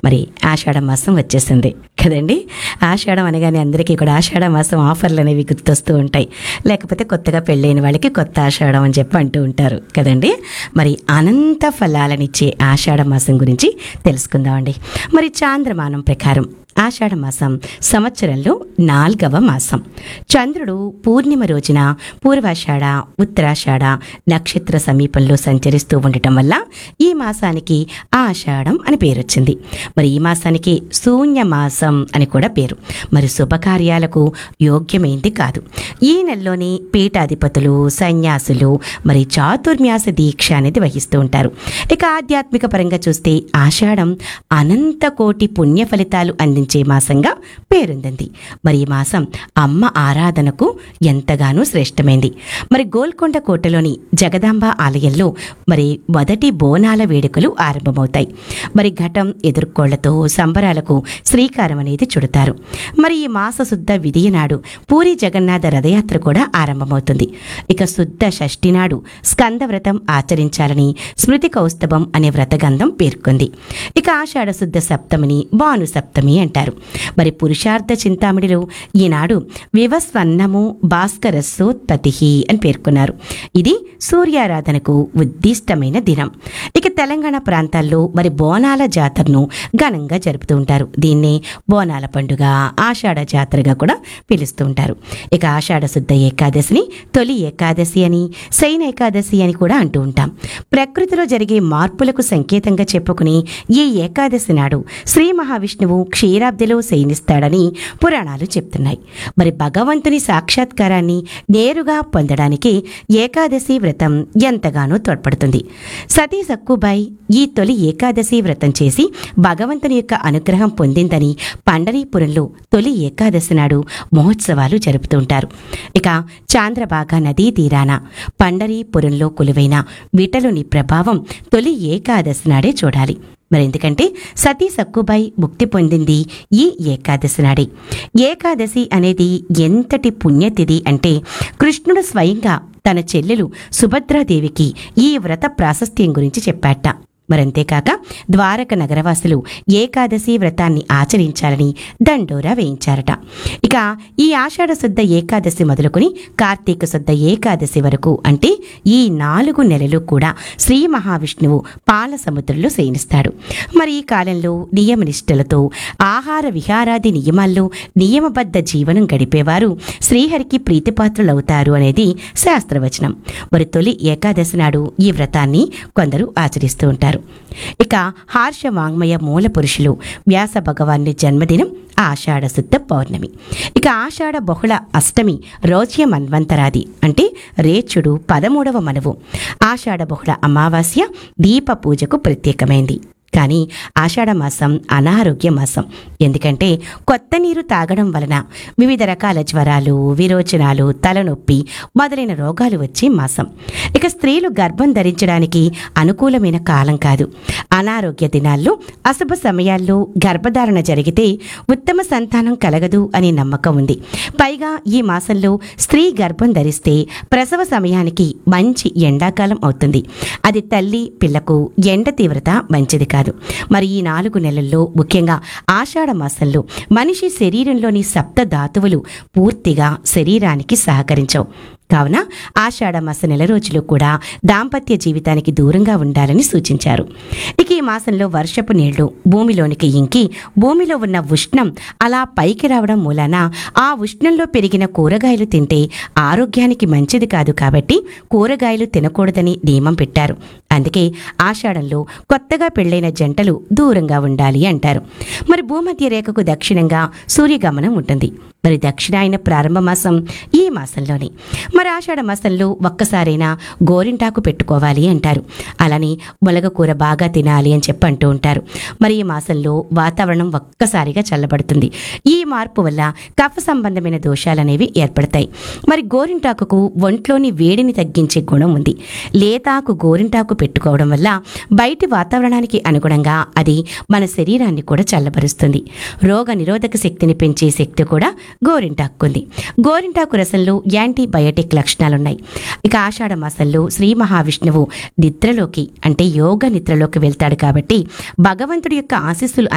మరి ఆషాఢ మాసం వచ్చేసింది కదండి ఆషాఢం అనగానే అందరికీ కూడా ఆషాఢ మాసం ఆఫర్లు అనేవి గుర్తొస్తూ ఉంటాయి లేకపోతే కొత్తగా పెళ్ళైన వాళ్ళకి కొత్త ఆషాఢం అని చెప్పి అంటూ ఉంటారు కదండి మరి అనంత ఫలాలనిచ్చే ఆషాఢ మాసం గురించి తెలుసుకుందామండి మరి చాంద్రమానం ప్రకారం ఆషాఢ మాసం సంవత్సరంలో నాల్గవ మాసం చంద్రుడు పూర్ణిమ రోజున పూర్వాషాఢ ఉత్తరాషాఢ నక్షత్ర సమీపంలో సంచరిస్తూ ఉండటం వల్ల ఈ మాసానికి ఆషాఢం అని పేరు వచ్చింది మరి ఈ మాసానికి శూన్య మాసం అని కూడా పేరు మరి శుభకార్యాలకు యోగ్యమైంది కాదు ఈ నెలలోని పీఠాధిపతులు సన్యాసులు మరి చాతుర్మ్యాస దీక్ష అనేది వహిస్తూ ఉంటారు ఇక ఆధ్యాత్మిక పరంగా చూస్తే ఆషాఢం అనంత కోటి పుణ్య ఫలితాలు అందించే మాసంగా పేరొందింది మరి ఈ మాసం అమ్మ ఆరాధనకు ఎంతగానో శ్రేష్టమైంది మరి గోల్కొండ కోటలోని జగదాంబ ఆలయంలో మరి మొదటి బోనాల వేడుకలు ఆరంభమవుతాయి మరి ఘటం ఎదుర్కోళ్లతో సంబరాలకు శ్రీకారం అనేది చుడతారు మరి ఈ మాస శుద్ధ విధియ నాడు పూరి జగన్నాథ రథయాత్ర కూడా ఆరంభమవుతుంది ఇక శుద్ధ షష్ఠి నాడు స్కంద వ్రతం ఆచరించాలని స్మృతి కౌస్తభం అనే వ్రతగంధం పేర్కొంది ఇక ఆషాఢ శుద్ధ సప్తమిని భాను సప్తమి అంటారు మరి పురుషార్థ చింతామణిలో ఈనాడు వివస్వన్నము భాస్కరస్సోత్పత్తి అని పేర్కొన్నారు ఇది సూర్యారాధనకు ఉద్దిష్టమైన దినం ఇక తెలంగాణ ప్రాంతాల్లో మరి బోనాల జాతరను ఘనంగా జరుపుతూ ఉంటారు దీన్నే బోనాల పండుగ ఆషాఢ జాతరగా కూడా పిలుస్తూ ఉంటారు ఇక ఆషాఢ శుద్ధ ఏకాదశిని తొలి ఏకాదశి అని శైన ఏకాదశి అని కూడా అంటూ ఉంటాం ప్రకృతిలో జరిగే మార్పులకు సంకేతంగా చెప్పుకుని ఈ ఏకాదశి నాడు శ్రీ మహావిష్ణువు క్షీరాబ్దిలో శయనిస్తాడని పురాణాలు చెప్తున్నాయి మరి భగవంతుని సాక్షాత్కారాన్ని నేరుగా పొందడానికి ఏకాదశి వ్రతం ఎంతగానో తోడ్పడుతుంది సతీ సక్కుబాయి ఈ తొలి ఏకాదశి వ్రతం చేసి భగవంతుని యొక్క అనుగ్రహం పొందిందని పండరీపురంలో తొలి ఏకాదశి నాడు మహోత్సవాలు జరుపుతుంటారు ఇక చాంద్రబాగా నదీ తీరాన పండరీపురంలో కొలువైన విటలుని ప్రభావం తొలి ఏకాదశి నాడే చూడాలి మరి ఎందుకంటే సతీ సక్కుబాయి ముక్తి పొందింది ఈ ఏకాదశి నాడే ఏకాదశి అనేది ఎంతటి పుణ్యతిథి అంటే కృష్ణుడు స్వయంగా తన చెల్లెలు సుభద్రాదేవికి ఈ వ్రత ప్రాశస్త్యం గురించి చెప్పాట మరంతేకాక ద్వారక నగరవాసులు ఏకాదశి వ్రతాన్ని ఆచరించాలని దండోరా వేయించారట ఇక ఈ ఆషాఢ శుద్ధ ఏకాదశి మొదలుకొని కార్తీక శుద్ధ ఏకాదశి వరకు అంటే ఈ నాలుగు నెలలు కూడా శ్రీ మహావిష్ణువు పాల సముద్రంలో శయనిస్తాడు మరి ఈ కాలంలో నియమనిష్టలతో ఆహార విహారాది నియమాల్లో నియమబద్ధ జీవనం గడిపేవారు శ్రీహరికి ప్రీతిపాత్రులవుతారు అనేది శాస్త్రవచనం మరి తొలి ఏకాదశి నాడు ఈ వ్రతాన్ని కొందరు ఆచరిస్తూ ఉంటారు ఇక హార్ష వాంగ్మయ మూల పురుషులు వ్యాస భగవాన్ని జన్మదినం ఆషాఢ శుద్ధ పౌర్ణమి ఇక ఆషాఢ బహుళ అష్టమి రోజ్య మన్వంతరాది అంటే రేచుడు పదమూడవ మనవు ఆషాఢ బహుళ అమావాస్య దీప పూజకు ప్రత్యేకమైంది కానీ ఆషాఢ మాసం అనారోగ్య మాసం ఎందుకంటే కొత్త నీరు తాగడం వలన వివిధ రకాల జ్వరాలు విరోచనాలు తలనొప్పి మొదలైన రోగాలు వచ్చే మాసం ఇక స్త్రీలు గర్భం ధరించడానికి అనుకూలమైన కాలం కాదు అనారోగ్య దినాల్లో అశుభ సమయాల్లో గర్భధారణ జరిగితే ఉత్తమ సంతానం కలగదు అనే నమ్మకం ఉంది పైగా ఈ మాసంలో స్త్రీ గర్భం ధరిస్తే ప్రసవ సమయానికి మంచి ఎండాకాలం అవుతుంది అది తల్లి పిల్లకు ఎండ తీవ్రత మంచిది కాదు మరి ఈ నాలుగు నెలల్లో ముఖ్యంగా ఆషాఢ మాసంలో మనిషి శరీరంలోని సప్త ధాతువులు పూర్తిగా శరీరానికి సహకరించవు కావున ఆషాఢ మాస నెల రోజులు కూడా దాంపత్య జీవితానికి దూరంగా ఉండాలని సూచించారు ఇక ఈ మాసంలో వర్షపు నీళ్లు భూమిలోనికి ఇంకి భూమిలో ఉన్న ఉష్ణం అలా పైకి రావడం మూలాన ఆ ఉష్ణంలో పెరిగిన కూరగాయలు తింటే ఆరోగ్యానికి మంచిది కాదు కాబట్టి కూరగాయలు తినకూడదని నియమం పెట్టారు అందుకే ఆషాఢంలో కొత్తగా పెళ్లైన జంటలు దూరంగా ఉండాలి అంటారు మరి భూమధ్య రేఖకు దక్షిణంగా సూర్యగమనం ఉంటుంది మరి దక్షిణాయన ప్రారంభ మాసం ఈ మాసంలోనే మరి ఆషాఢ మాసంలో ఒక్కసారైనా గోరింటాకు పెట్టుకోవాలి అంటారు అలానే ములగకూర బాగా తినాలి అని చెప్పి అంటూ ఉంటారు మరి ఈ మాసంలో వాతావరణం ఒక్కసారిగా చల్లబడుతుంది ఈ మార్పు వల్ల కఫ సంబంధమైన దోషాలనేవి ఏర్పడతాయి మరి గోరింటాకుకు ఒంట్లోని వేడిని తగ్గించే గుణం ఉంది లేతాకు గోరింటాకు పెట్టుకోవడం వల్ల బయటి వాతావరణానికి అనుగుణంగా అది మన శరీరాన్ని కూడా చల్లబరుస్తుంది రోగ నిరోధక శక్తిని పెంచే శక్తి కూడా గోరింటాకుంది గోరింటాకు రసంలో యాంటీబయోటిక్ లక్షణాలున్నాయి ఇక ఆషాఢ మాసంలో శ్రీ మహావిష్ణువు నిద్రలోకి అంటే యోగ నిద్రలోకి వెళ్తాడు కాబట్టి భగవంతుడి యొక్క ఆశీస్సులు